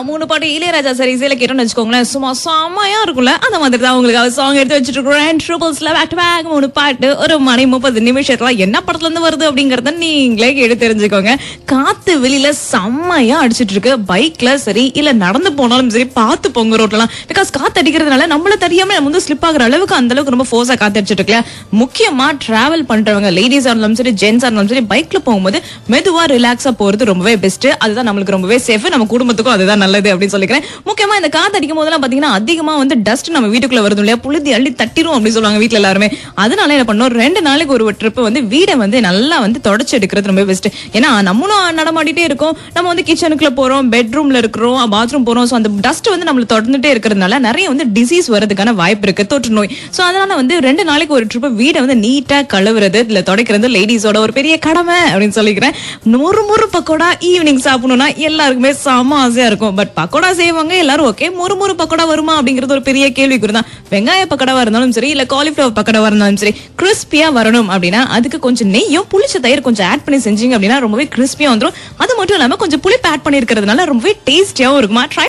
மூணு பாட்டு இளையராஜா சார் இசையில கேட்டோம்னு வச்சுக்கோங்களேன் சும்மா செம்மையா இருக்கும்ல அந்த மாதிரி தான் உங்களுக்கு சாங் எடுத்து வச்சுட்டு இருக்கிறேன் ட்ரிபிள்ஸ்ல பேக் டு பேக் மூணு பாட்டு ஒரு மணி முப்பது நிமிஷத்துல என்ன படத்துல இருந்து வருது அப்படிங்கறத நீங்களே கேட்டு தெரிஞ்சுக்கோங்க காத்து வெளியில செம்மையா அடிச்சிட்டு இருக்கு பைக்ல சரி இல்ல நடந்து போனாலும் சரி பார்த்து போங்க ரோட்லாம் பிகாஸ் காத்து அடிக்கிறதுனால நம்மள தெரியாம நம்ம வந்து ஸ்லிப் ஆகுற அளவுக்கு அந்த அளவுக்கு ரொம்ப ஃபோர்ஸா காத்து அடிச்சிட்டு இருக்குல்ல முக்கியமா டிராவல் பண்றவங்க லேடிஸா இருந்தாலும் சரி ஜென்ஸா இருந்தாலும் சரி பைக்ல போகும்போது மெதுவா ரிலாக்ஸா போறது ரொம்பவே பெஸ்ட் அதுதான் நம்மளுக்கு ரொம்பவே சேஃப் நம்ம குடும்பத்துக்கும் அதுதான் நல்லது அப்படின்னு சொல்லிக்கிறேன் முக்கியமா இந்த காத்து அடிக்கும் போதெல்லாம் பாத்தீங்கன்னா அதிகமா வந்து டஸ்ட் நம்ம வீட்டுக்குள்ள வருது இல்லையா புழுதி அள்ளி தட்டிரும் அப்படின்னு சொல்லுவாங்க வீட்ல எல்லாருமே அதனால என்ன பண்ணோம் ரெண்டு நாளைக்கு ஒரு ட்ரிப் வந்து வீடை வந்து நல்லா வந்து தொடச்சு எடுக்கிறது ரொம்ப பெஸ்ட் ஏன்னா நம்மளும் நடமாடிட்டே இருக்கோம் நம்ம வந்து கிச்சனுக்குள்ள போறோம் பெட்ரூம்ல இருக்கிறோம் பாத்ரூம் போறோம் சோ அந்த டஸ்ட் வந்து நம்மள தொடர்ந்துட்டே இருக்கிறதுனால நிறைய வந்து டிசீஸ் வரதுக்கான வாய்ப்பு இருக்கு தொற்று நோய் சோ அதனால வந்து ரெண்டு நாளைக்கு ஒரு ட்ரிப் வீடை வந்து நீட்டா கழுவுறது இல்ல துடைக்கிறது லேடிஸோட ஒரு பெரிய கடமை அப்படின்னு சொல்லிக்கிறேன் முறு முறு பக்கோடா ஈவினிங் சாப்பிடணும்னா எல்லாருக்குமே செம ஆசையா இருக்கும் பட் பக்கோடா செய்வாங்க எல்லாரும் ஓகே முறு முறு பக்கோடா வருமா அப்படிங்கிறது ஒரு பெரிய கேள்விக்குறி தான் வெங்காய பக்கோடாவா இருந்தாலும் சரி இல்ல காலிஃபிளவர் பக்கோடாவா இருந்தாலும் சரி கிறிஸ்பியா வரணும் அப்படின்னா அதுக்கு கொஞ்சம் நெய்யும் புளிச்ச தயிர் கொஞ்சம் ஆட் பண்ணி செஞ்சீங்க அப்படின்னா ரொம்பவே கிறிஸ்பியா வந்துரும் அது மட்டும் இல்லாம கொஞ்சம் புளிப்பு ஆட் பண்ணி இருக்கிறதுனால ரொம்பவே டேஸ்டியாவும் இருக்குமா ட்ரை